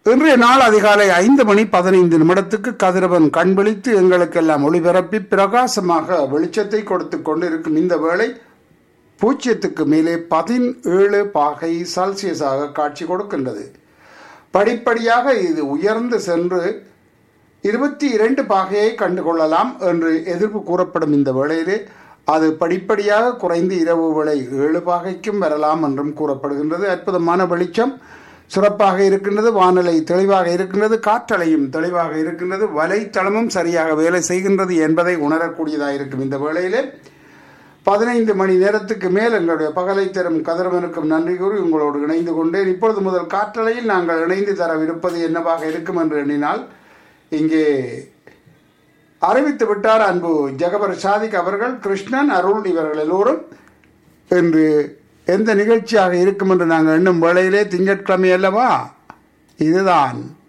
இன்றைய நாள் அதிகாலை ஐந்து மணி பதினைந்து நிமிடத்துக்கு கதிரவன் கண் விழித்து எங்களுக்கெல்லாம் ஒளிபரப்பி பிரகாசமாக வெளிச்சத்தை கொடுத்து கொண்டிருக்கும் இந்த வேளை பூஜ்ஜியத்துக்கு மேலே பதினேழு பாகை செல்சியஸாக காட்சி கொடுக்கின்றது படிப்படியாக இது உயர்ந்து சென்று இருபத்தி இரண்டு பாகையை கண்டுகொள்ளலாம் என்று எதிர்ப்பு கூறப்படும் இந்த வேளையிலே அது படிப்படியாக குறைந்து இரவு வேளை ஏழு பாகைக்கும் வரலாம் என்றும் கூறப்படுகின்றது அற்புதமான வெளிச்சம் சிறப்பாக இருக்கின்றது வானிலை தெளிவாக இருக்கின்றது காற்றலையும் தெளிவாக இருக்கின்றது வலைத்தளமும் சரியாக வேலை செய்கின்றது என்பதை உணரக்கூடியதாக இருக்கும் இந்த வேளையிலே பதினைந்து மணி நேரத்துக்கு மேல் எங்களுடைய பகலை தரும் கதிரவனுக்கும் நன்றி கூறி உங்களோடு இணைந்து கொண்டேன் இப்பொழுது முதல் காற்றலையில் நாங்கள் இணைந்து தரவிருப்பது என்னவாக இருக்கும் என்று எண்ணினால் இங்கே அறிவித்து விட்டார் அன்பு ஜெகபர் சாதிக் அவர்கள் கிருஷ்ணன் அருள் இவர்கள் எல்லோரும் என்று எந்த நிகழ்ச்சியாக இருக்கும் என்று நாங்கள் எண்ணும் வேளையிலே திங்கட்கிழமை அல்லவா இதுதான்